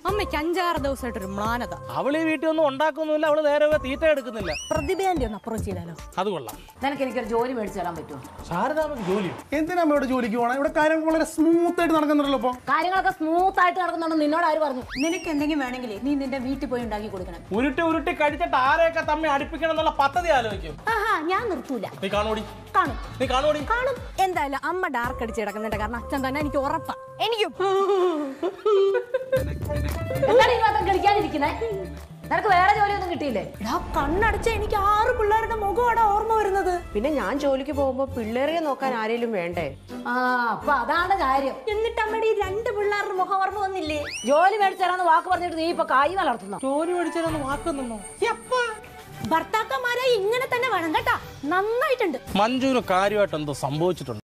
അമ്മയ്ക്ക് അഞ്ചാറ് ദിവസമായിട്ടൊരു മ്ലാനത അവള് ഈ വീട്ടിൽ ഒന്നും ഉണ്ടാക്കുന്നില്ല അവള് നേരെ പോയി തീറ്റ എടുക്കുന്നില്ല പ്രതിഭേന്റെ ഒന്ന് അപ്രോച്ച് ചെയ്താലോ അത് കൊള്ളാം നിനക്ക് എനിക്കൊരു ജോലി മേടിച്ചു തരാൻ പറ്റുമോ ശാരദാമക്ക് ജോലിയോ എന്തിനാ അമ്മ ഇവിടെ ജോലിക്ക് പോകണം ഇവിടെ കാര്യങ്ങൾ വളരെ സ്മൂത്ത് ആയിട്ട് നടക്കുന്നുണ്ടല്ലോ ഇപ്പൊ കാര്യങ്ങളൊക്കെ സ്മൂത്ത് ആയിട്ട് നടക്കുന്നുണ്ട് നിന്നോട് ആര് പറഞ്ഞു നിനക്ക് എന്തെങ്കിലും വേണമെങ്കിലേ നീ നിന്റെ വീട്ടിൽ പോയി ഉണ്ടാക്കി കൊടുക്കണം ഉരുട്ടി ഉരുട്ടി കഴിച്ചിട്ട് ആരെയൊക്കെ തമ്മി അടുപ്പിക്കണം എന്നുള്ള പദ്ധതി ആലോചിക്കും ആഹാ ഞാൻ നിർത്തൂല നീ കാണുമോടി കാണും നീ കാണുമോടി കാണും എന്തായാലും അമ്മ ഡാർക്ക് അടിച്ച് കിടക്കുന്നതിന്റെ കാരണം അച്ഛൻ തന്നെ എനിക്ക് ഉറപ്പാ എനിക്കും എന്താണ് ഈ മാത്രം കളിക്കാനിരിക്കുന്നേ നിനക്ക് വേറെ ജോലിയൊന്നും കിട്ടിയില്ലേ എടാ കണ്ണടച്ച എനിക്ക് ആറ് പിള്ളേരുടെ മുഖമാണ് ഓർമ്മ വരുന്നത് പിന്നെ ഞാൻ ജോലിക്ക് പോകുമ്പോ പിള്ളേരെ നോക്കാൻ ആരെങ്കിലും വേണ്ടേ ആ അപ്പൊ അതാണ് കാര്യം എന്നിട്ട് അമ്മയുടെ ഈ രണ്ട് പിള്ളേരുടെ മുഖം ഓർമ്മ വന്നില്ലേ ജോലി മേടിച്ചു തരാന്ന് വാക്ക് പറഞ്ഞിട്ട് നീ ഇപ്പൊ കായ് വളർത്തുന്നു ജോലി മേടിച്ചാലൊന്ന് വാക്കുന്നുണ്ടോ ഭർത്താക്കന്മാരെ ഇങ്ങനെ തന്നെ വേണം കേട്ടാ നന്നായിട്ടുണ്ട് മഞ്ജുവിന് കാര്യമായിട്ട് എന്തോ സംഭവിച്ചിട്ടുണ്ട്